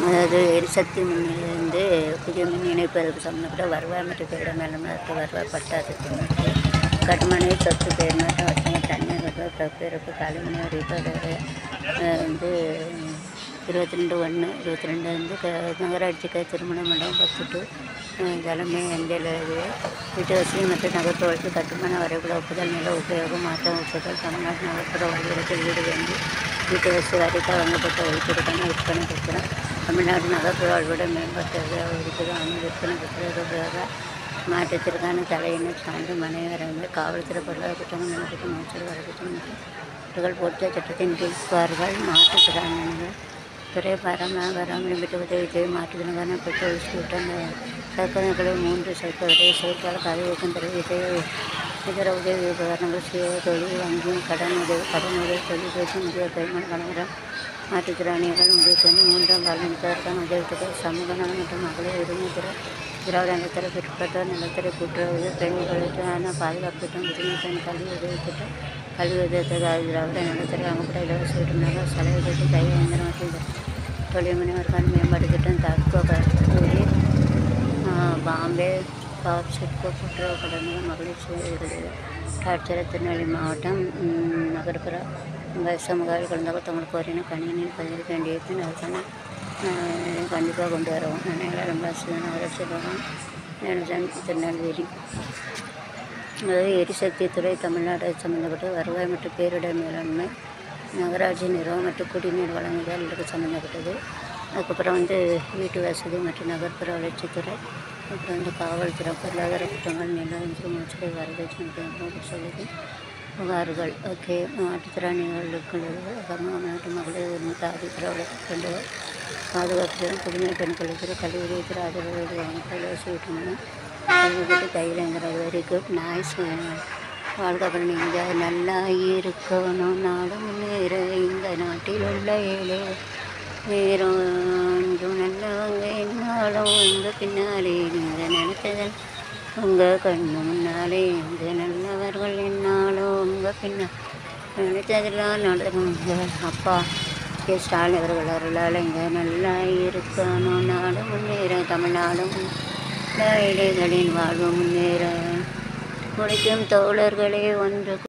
அதாவது எரிசக்தி மின்னிலிருந்து புதிய மின் இணைப்பதற்கு சம்மந்தப்பட்ட வருவாய் மற்றும் பேரிட மேலாண்மை வருவாய் பட்டா திட்டம் கட்டுமனை சொத்து பெயர் மாற்றம் வசங்க தண்ணீர் வருவாய் பிறப்பு களிமனை அறிவிப்பதோட வந்து இருபத்தி ரெண்டு ஒன்று இருபத்தி ரெண்டு வந்து க நகராட்சிக்கு திருமண மண்டபம் பத்து டு தலைமை அஞ்சல் இது வீட்டு வசதி மற்றும் நகர்ப்புறத்து கட்டுமான வரைபட ஒப்புதல் நில உபயோகம் மாற்றம் ஒப்புதல் தமிழ்நாட்டு நகர்ப்புற வழிகளுக்கு வீடு வேண்டி வீட்டு வசதி வரைக்கும் வழங்கப்பட்ட ஒதுக்கீடுக்கான விற்பனை பத்திரம் தமிழ்நாடு நகர்ப்புற வாழ்விட மேம்பாட்டு இருக்குது அவங்க விற்பனை பத்திரம் உபயோக மாற்றத்திற்கான தலையினர் சான்று மனை வரவு காவல்துறை பொருளாதார குற்றங்கள் நலத்திட்டம் அமைச்சர் வரத்திட்டம் மற்றும் பொருத்த சட்டத்தின் கீழ் புகார்கள் மாற்றுத்திறனாளிகள் துறை பரம பராமரிப்பிட்ட உதவி செய்து மாற்றுத்திறனான பெட்ரோல் ஸ்கூட்டர் சர்க்கரைகளை மூன்று சர்க்கரை செயற்கால கதவுக்கும் பிறகு இதர இதர உதவி உபகரணங்கள் சுய தொழில் வங்கி கடன் உதவி கடன் உதவி தொழிற்பயிற்சி முதியோர் பெருமாள் கணவரம் மாற்றுத்திறனாளிகள் முதற்கொண்டு மூன்றாம் பாலினத்தவருக்கான உதவித்தொகை சமூக நலம் மற்றும் மகளிர் உரிமை துறை திராவிட நிலத்தர பிற்பட்டோர் நிலத்தர கூட்டுறவு பெண்களுக்கான பாதுகாப்பு திட்டம் உரிமை பெண் கல்வி உதவி திட்டம் கல்வி உதவித்தொகை திராவிட நிலத்தர வழங்கப்பட்ட இலவச வீட்டுநக செலவு திட்டம் கை இயந்திரம் மற்றும் தொழில் முனைவோருக்கான மேம்பாட்டு திட்டம் தட்கோ கல்லூரி பாம்பே பவர் சிட்கோ கூட்டுறவு கடன்கள் மகளிர் சுய விருது காட்சியர திருநெல்வேலி மாவட்டம் ம், நகர்ப்புற விவசாய முகாமில் கலந்தாக தங்களுக்கு கோரின கணினியில் பதிலளிக்க வேண்டியிருப்பின் அதுக்கான கண்டிப்பாக கொண்டு வரவும் நான் ரொம்ப நகராட்சி நிலம் திருநெல்வேலி அதாவது எரிசக்தி துறை தமிழ்நாடு சம்மந்தப்பட்ட வருவாய் மற்றும் பேரிடர் மேலாண்மை நகராட்சி நிர்வாகம் மற்றும் குடிநீர் வழங்குதல் இதுக்கு சம்மந்தப்பட்டது அதுக்கப்புறம் வந்து வீட்டு வசதி மற்றும் நகர்ப்புற வளர்ச்சித்துறை அப்புறம் வந்து காவல்துறை பொருளாதார குற்றங்கள் நிலம் முச்சடை வரதட்சணை மற்றும் சொல்லுது புகார்கள் ஓகே மாற்றுத்திறனாளிகளுக்கு தமிழ்நாட்டு மகளிர் உரிமை ஆதித்துறை வளர்த்து பாதுகாப்பு திறன் குடிநீர் பெண்களுக்கு கல்லூரி திரு ஆதரவு இலவச வீட்டுமனை அதுக்கிட்ட கையில் எங்கிறது வெரி குட் நைஸ் வாழ்க்கப்புறம் நீங்கள் நல்லா இருக்கணும் நாடு முன்னேற இந்த நாட்டில் உள்ள ஏழை வேறொன்றும் நல்லவங்க என்னாலும் உங்கள் பின்னாலே நீங்கள் நினைச்சதல் உங்கள் கண்ணு முன்னாலே இந்த நல்லவர்கள் என்னாலும் உங்கள் பின்னா நினைச்சதெல்லாம் நடக்குங்க அப்பா கே ஸ்டாலின் அவர்கள் அருளால் இங்கே நல்லா இருக்கணும் நாடு முன்னேற தமிழ்நாடும் ஏழைகளின் வாழ்வு முன்னேற முடிக்கும் தோழர்களே ஒன்று